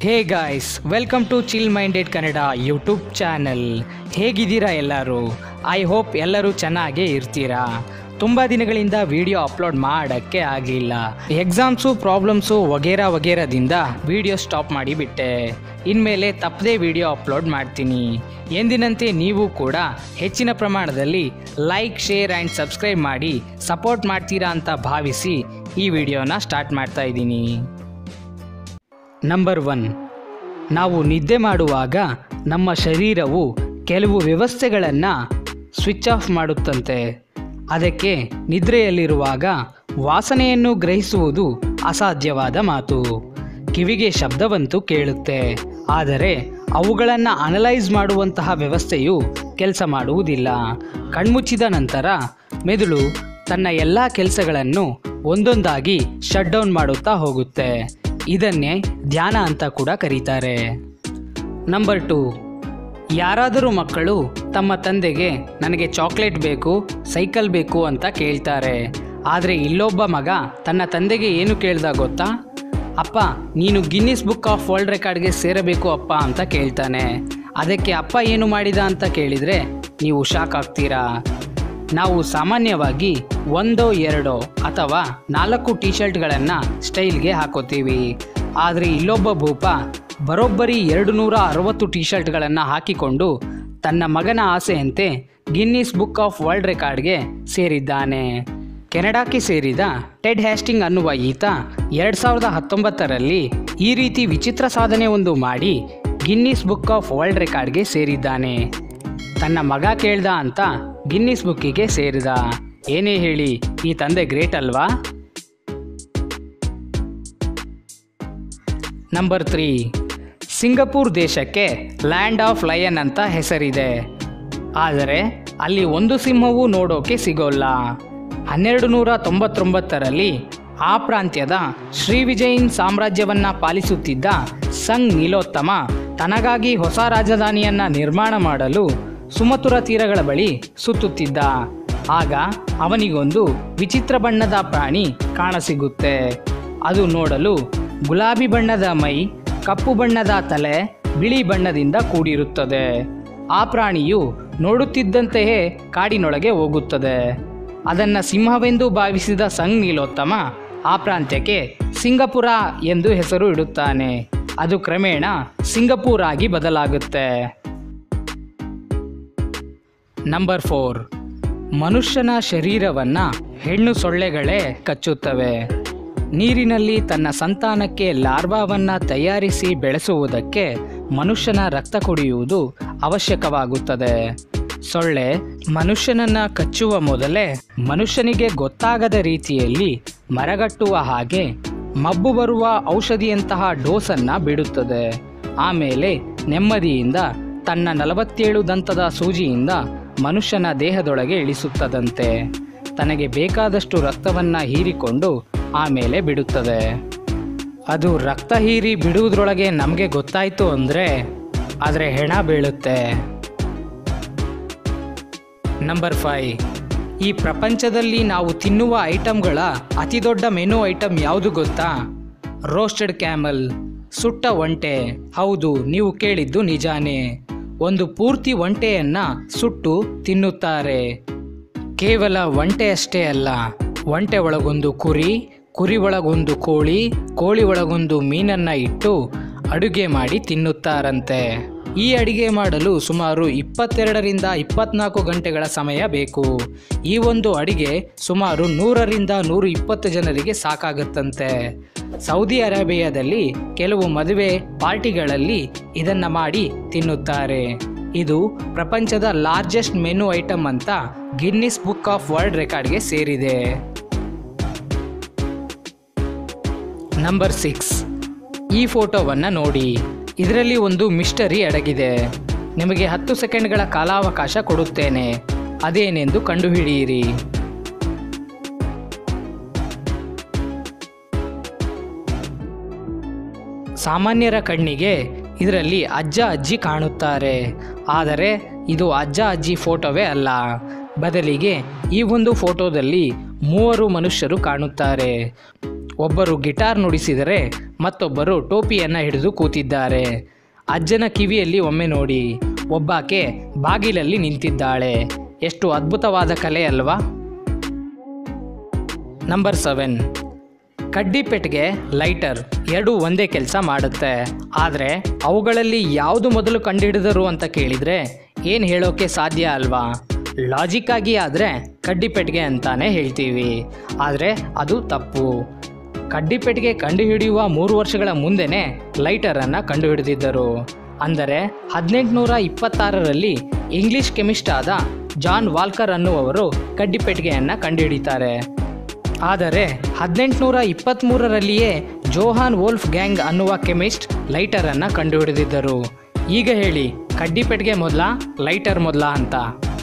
hey guys welcome to chill minded Kannada YouTube channel ಹೇಗಿದ್ದೀರಾ ಎಲ್ಲರೂ I hope ಎಲ್ಲರೂ ಚೆನ್ನಾಗೇ ಇರ್ತೀರಾ ತುಂಬ ದಿನಗಳಿಂದ ವಿಡಿಯೋ ಅಪ್ಲೋಡ್ ಮಾಡೋಕ್ಕೆ ಆಗಲಿಲ್ಲ ಎಕ್ಸಾಮ್ಸು ಪ್ರಾಬ್ಲಮ್ಸು ವಗೇರಾ ವಗೇರದಿಂದ ವಿಡಿಯೋ ಸ್ಟಾಪ್ ಮಾಡಿಬಿಟ್ಟೆ ಇನ್ಮೇಲೆ ತಪ್ಪದೇ ವಿಡಿಯೋ ಅಪ್ಲೋಡ್ ಮಾಡ್ತೀನಿ ಎಂದಿನಂತೆ ನೀವು ಕೂಡ ಹೆಚ್ಚಿನ ಪ್ರಮಾಣದಲ್ಲಿ ಲೈಕ್ ಶೇರ್ ಆ್ಯಂಡ್ ಸಬ್ಸ್ಕ್ರೈಬ್ ಮಾಡಿ ಸಪೋರ್ಟ್ ಮಾಡ್ತೀರಾ ಅಂತ ಭಾವಿಸಿ ಈ ವಿಡಿಯೋನ ಸ್ಟಾರ್ಟ್ ಮಾಡ್ತಾ ಇದ್ದೀನಿ ನಂಬರ್ ಒನ್ ನಾವು ನಿದ್ದೆ ಮಾಡುವಾಗ ನಮ್ಮ ಶರೀರವು ಕೆಲವು ವ್ಯವಸ್ಥೆಗಳನ್ನು ಸ್ವಿಚ್ ಆಫ್ ಮಾಡುತ್ತಂತೆ ಅದಕ್ಕೆ ನಿದ್ರೆಯಲ್ಲಿರುವಾಗ ವಾಸನೆಯನ್ನು ಗ್ರಹಿಸುವುದು ಅಸಾಧ್ಯವಾದ ಮಾತು ಕಿವಿಗೆ ಶಬ್ದವಂತೂ ಕೇಳುತ್ತೆ ಆದರೆ ಅವುಗಳನ್ನು ಅನಲೈಸ್ ಮಾಡುವಂತಹ ವ್ಯವಸ್ಥೆಯು ಕೆಲಸ ಮಾಡುವುದಿಲ್ಲ ಕಣ್ಮುಚ್ಚಿದ ನಂತರ ಮೆದುಳು ತನ್ನ ಎಲ್ಲ ಕೆಲಸಗಳನ್ನು ಒಂದೊಂದಾಗಿ ಶಟ್ ಡೌನ್ ಮಾಡುತ್ತಾ ಹೋಗುತ್ತೆ ಇದನ್ನೇ ಧ್ಯಾನ ಅಂತ ಕೂಡ ಕರೀತಾರೆ ನಂಬರ್ ಟು ಯಾರಾದರೂ ಮಕ್ಕಳು ತಮ್ಮ ತಂದೆಗೆ ನನಗೆ ಚಾಕ್ಲೇಟ್ ಬೇಕು ಸೈಕಲ್ ಬೇಕು ಅಂತ ಕೇಳ್ತಾರೆ ಆದರೆ ಇಲ್ಲೊಬ್ಬ ಮಗ ತನ್ನ ತಂದೆಗೆ ಏನು ಕೇಳ್ದ ಗೊತ್ತಾ ಅಪ್ಪ ನೀನು ಗಿನ್ನಿಸ್ ಬುಕ್ ಆಫ್ ವರ್ಲ್ಡ್ ರೆಕಾರ್ಡ್ಗೆ ಸೇರಬೇಕು ಅಪ್ಪ ಅಂತ ಕೇಳ್ತಾನೆ ಅದಕ್ಕೆ ಅಪ್ಪ ಏನು ಮಾಡಿದ ಅಂತ ಕೇಳಿದರೆ ನೀವು ಶಾಕ್ ಆಗ್ತೀರಾ ನಾವು ಸಾಮಾನ್ಯವಾಗಿ ಒಂದೋ ಎರಡೋ ಅಥವಾ ನಾಲ್ಕು ಟಿ ಶರ್ಟ್ಗಳನ್ನು ಸ್ಟೈಲ್ಗೆ ಹಾಕೋತೀವಿ ಆದರೆ ಇಲ್ಲೊಬ್ಬ ಭೂಪ ಬರೋಬ್ಬರಿ ಎರಡು ನೂರ ಅರವತ್ತು ಟಿ ಶರ್ಟ್ಗಳನ್ನು ಹಾಕಿಕೊಂಡು ತನ್ನ ಮಗನ ಆಸೆಯಂತೆ ಗಿನ್ನಿಸ್ ಬುಕ್ ಆಫ್ ವರ್ಲ್ಡ್ ರೆಕಾರ್ಡ್ಗೆ ಸೇರಿದ್ದಾನೆ ಕೆನಡಾಕ್ಕೆ ಸೇರಿದ ಟೆಡ್ ಹ್ಯಾಸ್ಟಿಂಗ್ ಅನ್ನುವ ಈತ ಎರಡು ಸಾವಿರದ ಹತ್ತೊಂಬತ್ತರಲ್ಲಿ ಈ ರೀತಿ ವಿಚಿತ್ರ ಸಾಧನೆ ಒಂದು ಮಾಡಿ ಗಿನ್ನಿಸ್ ಬುಕ್ ಆಫ್ ವರ್ಲ್ಡ್ ರೆಕಾರ್ಡ್ಗೆ ಸೇರಿದ್ದಾನೆ ತನ್ನ ಮಗ ಕೇಳ್ದ ಅಂತ ಗಿನ್ನಿಸ್ ಬುಕ್ಕಿಗೆ ಸೇರಿದ ಏನೇ ಹೇಳಿ ಈ ತಂದೆ ಗ್ರೇಟ್ ಅಲ್ವಾ ನಂಬರ್ ತ್ರೀ ಸಿಂಗಪೂರ್ ದೇಶಕ್ಕೆ ಲ್ಯಾಂಡ್ ಆಫ್ ಲಯನ್ ಅಂತ ಹೆಸರಿದೆ ಆದರೆ ಅಲ್ಲಿ ಒಂದು ಸಿಂಹವೂ ನೋಡೋಕೆ ಸಿಗೋಲ್ಲ ಹನ್ನೆರಡು ನೂರ ತೊಂಬತ್ತೊಂಬತ್ತರಲ್ಲಿ ಆ ಪ್ರಾಂತ್ಯದ ಶ್ರೀವಿಜಯನ್ ಸಾಮ್ರಾಜ್ಯವನ್ನ ಪಾಲಿಸುತ್ತಿದ್ದ ಸಂಗ್ ನೀಲೋತ್ತಮ ತನಗಾಗಿ ಹೊಸ ರಾಜಧಾನಿಯನ್ನ ನಿರ್ಮಾಣ ಮಾಡಲು ಸುಮತುರ ತೀರಗಳ ಬಳಿ ಸುತ್ತುತ್ತಿದ್ದ ಆಗ ಅವನಿಗೊಂದು ವಿಚಿತ್ರ ಬಣ್ಣದ ಪ್ರಾಣಿ ಕಾಣಸಿಗುತ್ತೆ ಅದು ನೋಡಲು ಗುಲಾಬಿ ಬಣ್ಣದ ಮೈ ಕಪ್ಪು ಬಣ್ಣದ ತಲೆ ಬಿಳಿ ಬಣ್ಣದಿಂದ ಕೂಡಿರುತ್ತದೆ ಆ ಪ್ರಾಣಿಯು ನೋಡುತ್ತಿದ್ದಂತೆಯೇ ಕಾಡಿನೊಳಗೆ ಹೋಗುತ್ತದೆ ಅದನ್ನು ಸಿಂಹವೆಂದು ಭಾವಿಸಿದ ಸಂಗ್ ನೀಲೋತ್ತಮ ಆ ಪ್ರಾಂತ್ಯಕ್ಕೆ ಸಿಂಗಪುರ ಎಂದು ಹೆಸರು ಇಡುತ್ತಾನೆ ಅದು ಕ್ರಮೇಣ ಸಿಂಗಪೂರ್ ಆಗಿ ಬದಲಾಗುತ್ತೆ ನಂಬರ್ ಫೋರ್ ಮನುಷ್ಯನ ಶರೀರವನ್ನ ಹೆಣ್ಣು ಸೊಳ್ಳೆಗಳೇ ಕಚ್ಚುತ್ತವೆ ನೀರಿನಲ್ಲಿ ತನ್ನ ಸಂತಾನಕ್ಕೆ ಲಾರ್ವಾವನ್ನ ತಯಾರಿಸಿ ಬೆಳೆಸುವುದಕ್ಕೆ ಮನುಷ್ಯನ ರಕ್ತ ಕುಡಿಯುವುದು ಅವಶ್ಯಕವಾಗುತ್ತದೆ ಸೊಳ್ಳೆ ಮನುಷ್ಯನನ್ನ ಕಚ್ಚುವ ಮೊದಲೇ ಮನುಷ್ಯನಿಗೆ ಗೊತ್ತಾಗದ ರೀತಿಯಲ್ಲಿ ಮರಗಟ್ಟುವ ಹಾಗೆ ಮಬ್ಬು ಬರುವ ಔಷಧಿಯಂತಹ ಡೋಸನ್ನ ಬಿಡುತ್ತದೆ ಆಮೇಲೆ ನೆಮ್ಮದಿಯಿಂದ ತನ್ನ ನಲವತ್ತೇಳು ದಂತದ ಸೂಜಿಯಿಂದ ಮನುಷ್ಯನ ದೇಹದೊಳಗೆ ಇಳಿಸುತ್ತದಂತೆ ತನಗೆ ಬೇಕಾದಷ್ಟು ರಕ್ತವನ್ನ ಹೀರಿಕೊಂಡು ಆಮೇಲೆ ಬಿಡುತ್ತದೆ ಅದು ರಕ್ತ ಹೀರಿ ಬಿಡುವುದರೊಳಗೆ ನಮಗೆ ಗೊತ್ತಾಯ್ತು ಅಂದರೆ ಆದರೆ ಹೆಣ ಬೀಳುತ್ತೆ ನಂಬರ್ ಫೈವ್ ಈ ಪ್ರಪಂಚದಲ್ಲಿ ನಾವು ತಿನ್ನುವ ಐಟಮ್ಗಳ ಅತಿ ದೊಡ್ಡ ಮೆನು ಐಟಮ್ ಯಾವುದು ಗೊತ್ತಾ ರೋಸ್ಟೆಡ್ ಕ್ಯಾಮಲ್ ಸುಟ್ಟ ಒಂಟೆ ಹೌದು ನೀವು ಕೇಳಿದ್ದು ನಿಜಾನೇ ಒಂದು ಪೂರ್ತಿ ಒಂಟೆಯನ್ನ ಸುಟ್ಟು ತಿನ್ನುತ್ತಾರೆ ಕೇವಲ ಒಂಟೆ ಅಷ್ಟೇ ಅಲ್ಲ ಒಂಟೆ ಒಳಗೊಂದು ಕುರಿ ಕುರಿ ಒಳಗೊಂದು ಕೋಳಿ ಕೋಳಿ ಒಳಗೊಂದು ಮೀನನ್ನ ಇಟ್ಟು ಅಡುಗೆ ಮಾಡಿ ತಿನ್ನುತ್ತಾರಂತೆ ಈ ಅಡಿಗೆ ಮಾಡಲು ಸುಮಾರು ಇಪ್ಪತ್ತೆರಡರಿಂದ ಇಪ್ಪತ್ನಾಲ್ಕು ಗಂಟೆಗಳ ಸಮಯ ಬೇಕು ಈ ಒಂದು ಅಡಿಗೆ ಸುಮಾರು ನೂರರಿಂದ ನೂರು ಇಪ್ಪತ್ತು ಜನರಿಗೆ ಸಾಕಾಗುತ್ತಂತೆ ಸೌದಿ ಅರೇಬಿಯಾದಲ್ಲಿ ಕೆಲವು ಮದುವೆ ಪಾರ್ಟಿಗಳಲ್ಲಿ ಇದನ್ನ ಮಾಡಿ ತಿನ್ನುತ್ತಾರೆ ಇದು ಪ್ರಪಂಚದ ಲಾರ್ಜೆಸ್ಟ್ ಮೆನು ಐಟಮ್ ಅಂತ ಗಿನ್ನಿಸ್ ಬುಕ್ ಆಫ್ ವರ್ಲ್ಡ್ ರೆಕಾರ್ಡ್ಗೆ ಸೇರಿದೆ ನಂಬರ್ ಸಿಕ್ಸ್ ಈ ಫೋಟೋವನ್ನು ನೋಡಿ ಇದರಲ್ಲಿ ಒಂದು ಮಿಸ್ಟರಿ ಅಡಗಿದೆ ನಿಮಗೆ ಹತ್ತು ಸೆಕೆಂಡ್ಗಳ ಕಾಲಾವಕಾಶ ಕೊಡುತ್ತೇನೆ ಅದೇನೆಂದು ಕಂಡುಹಿಡಿಯಿರಿ ಸಾಮಾನ್ಯರ ಕಣ್ಣಿಗೆ ಇದರಲ್ಲಿ ಅಜ್ಜ ಅಜ್ಜಿ ಕಾಣುತ್ತಾರೆ ಆದರೆ ಇದು ಅಜ್ಜ ಅಜ್ಜಿ ಫೋಟೋವೇ ಅಲ್ಲ ಬದಲಿಗೆ ಈ ಒಂದು ಫೋಟೋದಲ್ಲಿ ಮೂವರು ಮನುಷ್ಯರು ಕಾಣುತ್ತಾರೆ ಒಬ್ಬರು ಗಿಟಾರ್ ನುಡಿಸಿದರೆ ಮತ್ತೊಬ್ಬರು ಟೋಪಿಯನ್ನು ಹಿಡಿದು ಕೂತಿದ್ದಾರೆ ಅಜ್ಜನ ಕಿವಿಯಲ್ಲಿ ಒಮ್ಮೆ ನೋಡಿ ಒಬ್ಬಾಕೆ ಬಾಗಿಲಲ್ಲಿ ನಿಂತಿದ್ದಾಳೆ ಎಷ್ಟು ಅದ್ಭುತವಾದ ಕಲೆ ಅಲ್ವಾ ನಂಬರ್ ಸೆವೆನ್ ಕಡ್ಡಿ ಪೆಟ್ಟಿಗೆ ಲೈಟರ್ ಎರಡೂ ಒಂದೇ ಕೆಲಸ ಮಾಡುತ್ತೆ ಆದರೆ ಅವುಗಳಲ್ಲಿ ಯಾವುದು ಮೊದಲು ಕಂಡುಹಿಡಿದರು ಅಂತ ಕೇಳಿದರೆ ಏನು ಹೇಳೋಕೆ ಸಾಧ್ಯ ಅಲ್ವಾ ಲಾಜಿಕ್ ಆಗಿ ಆದರೆ ಕಡ್ಡಿ ಪೆಟ್ಟಿಗೆ ಅಂತಾನೆ ಹೇಳ್ತೀವಿ ಆದರೆ ಅದು ತಪ್ಪು ಕಡ್ಡಿ ಪೆಟ್ಟಿಗೆ ಕಂಡುಹಿಡಿಯುವ ಮೂರು ವರ್ಷಗಳ ಮುಂದೆನೇ ಲೈಟರನ್ನು ಕಂಡುಹಿಡಿದಿದ್ದರು ಅಂದರೆ ಹದಿನೆಂಟುನೂರ ಇಪ್ಪತ್ತಾರರಲ್ಲಿ ಇಂಗ್ಲಿಷ್ ಕೆಮಿಸ್ಟ್ ಆದ ಜಾನ್ ವಾಲ್ಕರ್ ಅನ್ನುವರು ಕಡ್ಡಿ ಪೆಟ್ಟಿಗೆಯನ್ನು ಕಂಡುಹಿಡಿತಾರೆ ಆದರೆ ಹದಿನೆಂಟುನೂರ ಇಪ್ಪತ್ತ್ಮೂರರಲ್ಲಿಯೇ ಜೋಹಾನ್ ವೋಲ್ಫ್ ಗ್ಯಾಂಗ್ ಅನ್ನುವ ಕೆಮಿಸ್ಟ್ ಲೈಟರನ್ನು ಕಂಡುಹಿಡಿದಿದ್ದರು ಈಗ ಹೇಳಿ ಕಡ್ಡಿ ಪೆಟ್ಟಿಗೆ ಮೊದಲ ಲೈಟರ್ ಮೊದಲ ಅಂತ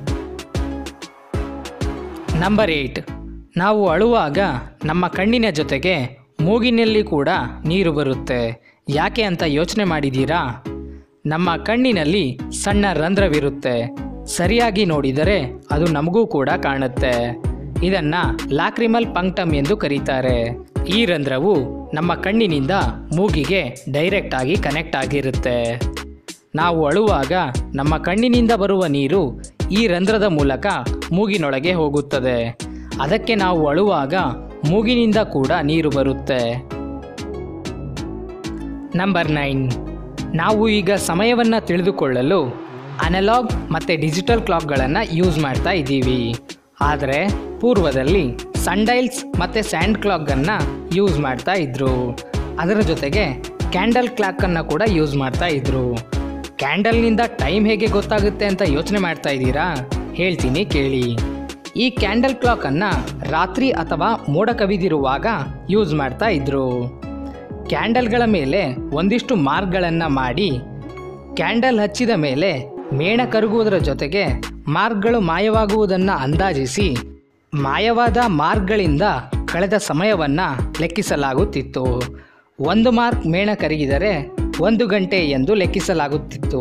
ನಂಬರ್ ಏಯ್ಟ್ ನಾವು ಅಳುವಾಗ ನಮ್ಮ ಕಣ್ಣಿನ ಜೊತೆಗೆ ಮೂಗಿನಲ್ಲಿ ಕೂಡ ನೀರು ಬರುತ್ತೆ ಯಾಕೆ ಅಂತ ಯೋಚನೆ ಮಾಡಿದ್ದೀರಾ ನಮ್ಮ ಕಣ್ಣಿನಲ್ಲಿ ಸಣ್ಣ ರಂಧ್ರವಿರುತ್ತೆ ಸರಿಯಾಗಿ ನೋಡಿದರೆ ಅದು ನಮಗೂ ಕೂಡ ಕಾಣುತ್ತೆ ಇದನ್ನ ಲ್ಯಾಕ್ರಿಮಲ್ ಪಂಕ್ಟಮ್ ಎಂದು ಕರೀತಾರೆ ಈ ರಂಧ್ರವು ನಮ್ಮ ಕಣ್ಣಿನಿಂದ ಮೂಗಿಗೆ ಡೈರೆಕ್ಟ್ ಆಗಿ ಕನೆಕ್ಟ್ ಆಗಿರುತ್ತೆ ನಾವು ಅಳುವಾಗ ನಮ್ಮ ಕಣ್ಣಿನಿಂದ ಬರುವ ನೀರು ಈ ರಂಧ್ರದ ಮೂಲಕ ಮೂಗಿನೊಳಗೆ ಹೋಗುತ್ತದೆ ಅದಕ್ಕೆ ನಾವು ಅಳುವಾಗ ಮೂಗಿನಿಂದ ಕೂಡ ನೀರು ಬರುತ್ತೆ ನಂಬರ್ ನೈನ್ ನಾವು ಈಗ ಸಮಯವನ್ನು ತಿಳಿದುಕೊಳ್ಳಲು ಅನಲಾಗ್ ಮತ್ತು ಡಿಜಿಟಲ್ ಕ್ಲಾಕ್ಗಳನ್ನು ಯೂಸ್ ಮಾಡ್ತಾ ಇದ್ದೀವಿ ಆದರೆ ಪೂರ್ವದಲ್ಲಿ ಸನ್ಡೈಲ್ಸ್ ಮತ್ತು ಸ್ಯಾಂಡ್ ಕ್ಲಾಕನ್ನು ಯೂಸ್ ಮಾಡ್ತಾ ಇದ್ರು ಅದರ ಜೊತೆಗೆ ಕ್ಯಾಂಡಲ್ ಕ್ಲಾಕನ್ನು ಕೂಡ ಯೂಸ್ ಮಾಡ್ತಾ ಇದ್ರು ಕ್ಯಾಂಡಲ್ನಿಂದ ಟೈಮ್ ಹೇಗೆ ಗೊತ್ತಾಗುತ್ತೆ ಅಂತ ಯೋಚನೆ ಮಾಡ್ತಾ ಇದ್ದೀರಾ ಹೇಳ್ತೀನಿ ಕೇಳಿ ಈ ಕ್ಯಾಂಡಲ್ ಕ್ಲಾಕನ್ನು ರಾತ್ರಿ ಅಥವಾ ಮೋಡ ಕವಿದಿರುವಾಗ ಯೂಸ್ ಮಾಡ್ತಾ ಇದ್ರು ಕ್ಯಾಂಡಲ್ಗಳ ಮೇಲೆ ಒಂದಿಷ್ಟು ಮಾರ್ಕ್ಗಳನ್ನು ಮಾಡಿ ಕ್ಯಾಂಡಲ್ ಹಚ್ಚಿದ ಮೇಲೆ ಮೇಣ ಕರಗುವುದರ ಜೊತೆಗೆ ಮಾರ್ಕ್ಗಳು ಮಾಯವಾಗುವುದನ್ನು ಅಂದಾಜಿಸಿ ಮಾಯವಾದ ಮಾರ್ಕ್ಗಳಿಂದ ಕಳೆದ ಸಮಯವನ್ನು ಲೆಕ್ಕಿಸಲಾಗುತ್ತಿತ್ತು ಒಂದು ಮಾರ್ಕ್ ಮೇಣ ಕರಗಿದರೆ ಒಂದು ಗಂಟೆ ಎಂದು ಲೆಕ್ಕಿಸಲಾಗುತ್ತಿತ್ತು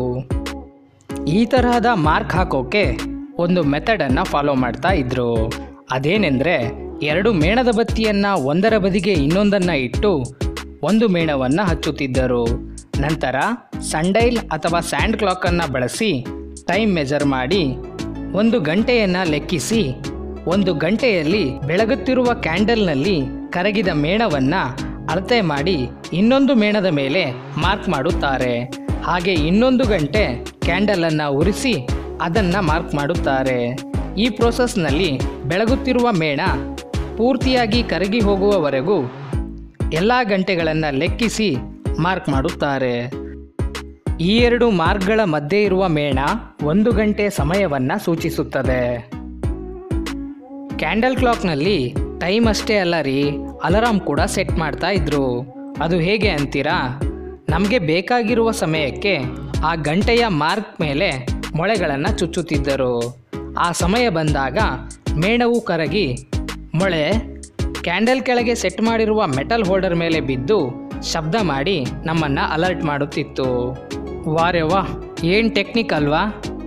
ಈ ತರಹದ ಮಾರ್ಕ್ ಹಾಕೋಕೆ ಒಂದು ಮೆಥಡನ್ನು ಫಾಲೋ ಮಾಡ್ತಾ ಇದ್ರು ಅದೇನೆಂದರೆ ಎರಡು ಮೇಣದ ಬತ್ತಿಯನ್ನು ಒಂದರ ಬದಿಗೆ ಇನ್ನೊಂದನ್ನು ಇಟ್ಟು ಒಂದು ಮೇಣವನ್ನು ಹಚ್ಚುತ್ತಿದ್ದರು ನಂತರ ಸಂಡೈಲ್ ಅಥವಾ ಸ್ಯಾಂಡ್ ಕ್ಲಾಕನ್ನು ಬಳಸಿ ಟೈಮ್ ಮೆಜರ್ ಮಾಡಿ ಒಂದು ಗಂಟೆಯನ್ನು ಲೆಕ್ಕಿಸಿ ಒಂದು ಗಂಟೆಯಲ್ಲಿ ಬೆಳಗುತ್ತಿರುವ ಕ್ಯಾಂಡಲ್ನಲ್ಲಿ ಕರಗಿದ ಮೇಣವನ್ನು ಅಳತೆ ಮಾಡಿ ಇನ್ನೊಂದು ಮೇಣದ ಮೇಲೆ ಮಾರ್ಕ್ ಮಾಡುತ್ತಾರೆ ಹಾಗೆ ಇನ್ನೊಂದು ಗಂಟೆ ಕ್ಯಾಂಡಲನ್ನು ಉರಿಸಿ ಅದನ್ನು ಮಾರ್ಕ್ ಮಾಡುತ್ತಾರೆ ಈ ಪ್ರೋಸೆಸ್ನಲ್ಲಿ ಬೆಳಗುತ್ತಿರುವ ಮೇಣ ಪೂರ್ತಿಯಾಗಿ ಕರಗಿ ಹೋಗುವವರೆಗೂ ಎಲ್ಲ ಗಂಟೆಗಳನ್ನು ಲೆಕ್ಕಿಸಿ ಮಾರ್ಕ್ ಮಾಡುತ್ತಾರೆ ಈ ಎರಡು ಮಾರ್ಕ್ಗಳ ಮಧ್ಯೆ ಇರುವ ಮೇಣ ಒಂದು ಗಂಟೆ ಸಮಯವನ್ನು ಸೂಚಿಸುತ್ತದೆ ಕ್ಯಾಂಡಲ್ ಕ್ಲಾಕ್ನಲ್ಲಿ ಟೈಮ್ ಅಷ್ಟೇ ಅಲ್ಲ ರೀ ಅಲಾರಾಮ್ ಕೂಡ ಸೆಟ್ ಮಾಡ್ತಾ ಇದ್ರು ಅದು ಹೇಗೆ ಅಂತೀರಾ ನಮಗೆ ಬೇಕಾಗಿರುವ ಸಮಯಕ್ಕೆ ಆ ಗಂಟೆಯ ಮಾರ್ಕ್ ಮೇಲೆ ಮೊಳೆಗಳನ್ನು ಚುಚ್ಚುತ್ತಿದ್ದರು ಆ ಸಮಯ ಬಂದಾಗ ಮೇಣವು ಕರಗಿ ಮೊಳೆ ಕ್ಯಾಂಡಲ್ ಕೆಳಗೆ ಸೆಟ್ ಮಾಡಿರುವ ಮೆಟಲ್ ಹೋಲ್ಡರ್ ಮೇಲೆ ಬಿದ್ದು ಶಬ್ದ ಮಾಡಿ ನಮ್ಮನ್ನು ಅಲರ್ಟ್ ಮಾಡುತ್ತಿತ್ತು ವಾರೆ ವಾ ಏನು ಟೆಕ್ನಿಕ್ ಅಲ್ವಾ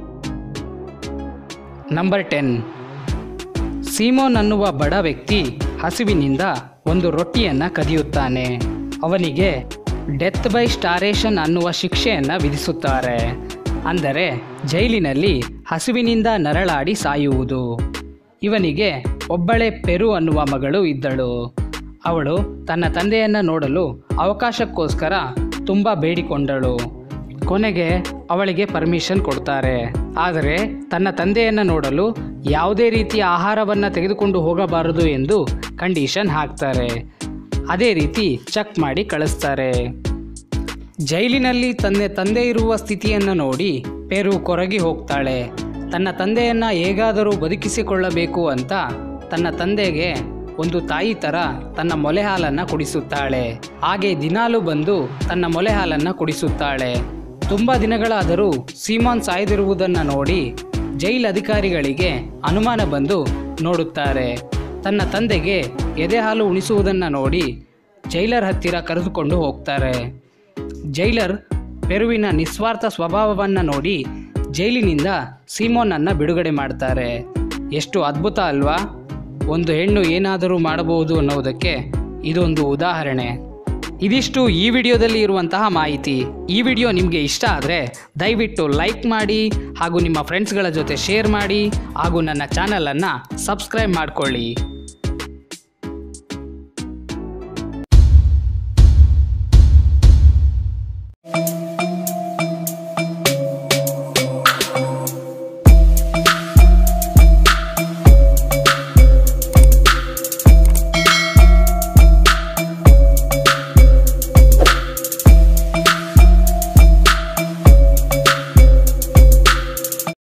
ನಂಬರ್ ಟೆನ್ ಸೀಮೋನ್ ಅನ್ನುವ ಬಡ ವ್ಯಕ್ತಿ ಹಸಿವಿನಿಂದ ಒಂದು ರೊಟ್ಟಿಯನ್ನು ಕದಿಯುತ್ತಾನೆ ಅವನಿಗೆ ಡೆತ್ ಬೈ ಸ್ಟಾರೇಷನ್ ಅನ್ನುವ ಶಿಕ್ಷೆಯನ್ನು ವಿಧಿಸುತ್ತಾರೆ ಅಂದರೆ ಜೈಲಿನಲ್ಲಿ ಹಸಿವಿನಿಂದ ನರಳಾಡಿ ಸಾಯುವುದು ಇವನಿಗೆ ಒಬ್ಬಳೆ ಪೆರು ಅನ್ನುವ ಮಗಳು ಇದ್ದಳು ಅವಳು ತನ್ನ ತಂದೆಯನ್ನು ನೋಡಲು ಅವಕಾಶಕ್ಕೋಸ್ಕರ ತುಂಬ ಬೇಡಿಕೊಂಡಳು ಕೊನೆಗೆ ಅವಳಿಗೆ ಪರ್ಮಿಷನ್ ಕೊಡ್ತಾರೆ ಆದರೆ ತನ್ನ ತಂದೆಯನ್ನು ನೋಡಲು ಯಾವುದೇ ರೀತಿಯ ಆಹಾರವನ್ನು ತೆಗೆದುಕೊಂಡು ಹೋಗಬಾರದು ಎಂದು ಕಂಡೀಷನ್ ಹಾಕ್ತಾರೆ ಅದೇ ರೀತಿ ಚೆಕ್ ಮಾಡಿ ಕಳಿಸ್ತಾರೆ ಜೈಲಿನಲ್ಲಿ ತನ್ನ ತಂದೆ ಇರುವ ಸ್ಥಿತಿಯನ್ನು ನೋಡಿ ಪೇರು ಕೊರಗಿ ಹೋಗ್ತಾಳೆ ತನ್ನ ತಂದೆಯನ್ನು ಹೇಗಾದರೂ ಬದುಕಿಸಿಕೊಳ್ಳಬೇಕು ಅಂತ ತನ್ನ ತಂದೆಗೆ ಒಂದು ತಾಯಿ ಥರ ತನ್ನ ಮೊಲೆ ಹಾಲನ್ನು ಕುಡಿಸುತ್ತಾಳೆ ಹಾಗೆ ದಿನಾಲು ಬಂದು ತನ್ನ ಮೊಲೆ ಹಾಲನ್ನು ಕುಡಿಸುತ್ತಾಳೆ ತುಂಬ ದಿನಗಳಾದರೂ ಸೀಮಾನ್ ಸಾಯ್ದಿರುವುದನ್ನು ನೋಡಿ ಜೈಲ್ ಅಧಿಕಾರಿಗಳಿಗೆ ಅನುಮಾನ ಬಂದು ನೋಡುತ್ತಾರೆ ತನ್ನ ತಂದೆಗೆ ಎದೆ ಹಾಲು ಉಣಿಸುವುದನ್ನು ನೋಡಿ ಜೈಲರ್ ಹತ್ತಿರ ಕರೆದುಕೊಂಡು ಹೋಗ್ತಾರೆ ಜೈಲರ್ ಪೆರುವಿನ ನಿಸ್ವಾರ್ಥ ಸ್ವಭಾವವನ್ನು ನೋಡಿ ಜೈಲಿನಿಂದ ಸೀಮೋನನ್ನು ಬಿಡುಗಡೆ ಮಾಡ್ತಾರೆ ಎಷ್ಟು ಅದ್ಭುತ ಅಲ್ವಾ ಒಂದು ಹೆಣ್ಣು ಏನಾದರೂ ಮಾಡಬಹುದು ಅನ್ನೋದಕ್ಕೆ ಇದೊಂದು ಉದಾಹರಣೆ ಇದಿಷ್ಟು ಈ ವಿಡಿಯೋದಲ್ಲಿ ಇರುವಂತಹ ಮಾಹಿತಿ ಈ ವಿಡಿಯೋ ನಿಮಗೆ ಇಷ್ಟ ಆದರೆ ದಯವಿಟ್ಟು ಲೈಕ್ ಮಾಡಿ ಹಾಗೂ ನಿಮ್ಮ ಫ್ರೆಂಡ್ಸ್ಗಳ ಜೊತೆ ಶೇರ್ ಮಾಡಿ ಹಾಗೂ ನನ್ನ ಚಾನಲನ್ನು ಸಬ್ಸ್ಕ್ರೈಬ್ ಮಾಡಿಕೊಳ್ಳಿ